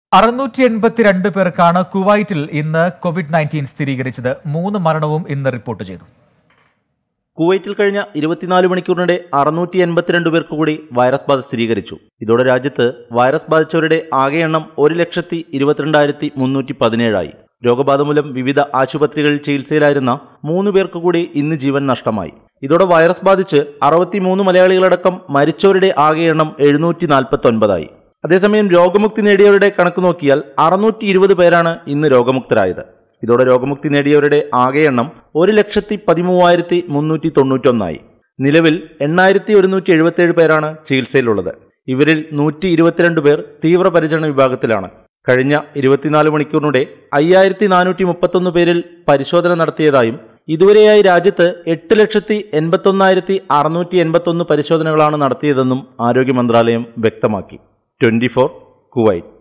അറുന്നൂറ്റി എൺപത്തിരണ്ട് പേർക്കാണ് കുവൈറ്റിൽ ഇന്ന് കോവിഡ് നയൻറ്റീൻ സ്ഥിരീകരിച്ചത് മൂന്ന് മരണവും ഇന്ന് റിപ്പോർട്ട് ചെയ്തു കുവൈറ്റിൽ കഴിഞ്ഞ ഇരുപത്തിനാല് മണിക്കൂറിനിടെ അറുന്നൂറ്റി എൺപത്തിരണ്ട് പേർക്ക് കൂടി വൈറസ് ബാധ സ്ഥിരീകരിച്ചു ഇതോടെ രാജ്യത്ത് വൈറസ് ബാധിച്ചവരുടെ ആകെ എണ്ണം ഒരു ലക്ഷത്തി ഇരുപത്തിരണ്ടായിരത്തി മുന്നൂറ്റി പതിനേഴായി രോഗബാധ മൂലം വിവിധ ആശുപത്രികളിൽ ചികിത്സയിലായിരുന്ന മൂന്ന് പേർക്ക് കൂടി ഇന്ന് ജീവൻ നഷ്ടമായി ഇതോടെ വൈറസ് ബാധിച്ച് അറുപത്തിമൂന്ന് മലയാളികളടക്കം മരിച്ചവരുടെ ആകെ എണ്ണം എഴുന്നൂറ്റി നാൽപ്പത്തി ഒൻപതായി അതേസമയം രോഗമുക്തി നേടിയവരുടെ കണക്ക് നോക്കിയാൽ അറുന്നൂറ്റി ഇരുപത് പേരാണ് ഇന്ന് രോഗമുക്തരായത് ഇതോടെ രോഗമുക്തി നേടിയവരുടെ ആകെ എണ്ണം ഒരു ലക്ഷത്തി പതിമൂവായിരത്തി മുന്നൂറ്റി തൊണ്ണൂറ്റൊന്നായി നിലവിൽ എണ്ണായിരത്തി ഒരുന്നൂറ്റി എഴുപത്തിയേഴ് പേരാണ് ചികിത്സയിലുള്ളത് ഇവരിൽ നൂറ്റി ഇരുപത്തിരണ്ട് പേർ തീവ്രപരിചരണ വിഭാഗത്തിലാണ് കഴിഞ്ഞ ഇരുപത്തിനാല് മണിക്കൂറിനിടെ അയ്യായിരത്തി നാനൂറ്റി മുപ്പത്തൊന്ന് പേരിൽ പരിശോധന നടത്തിയതായും ഇതുവരെയായി രാജ്യത്ത് എട്ട് ലക്ഷത്തി എൺപത്തൊന്നായിരത്തി അറുന്നൂറ്റി എൺപത്തൊന്ന് പരിശോധനകളാണ് നടത്തിയതെന്നും ആരോഗ്യ മന്ത്രാലയം വ്യക്തമാക്കി ട്വന്റി ഫോർ കുവൈറ്റ്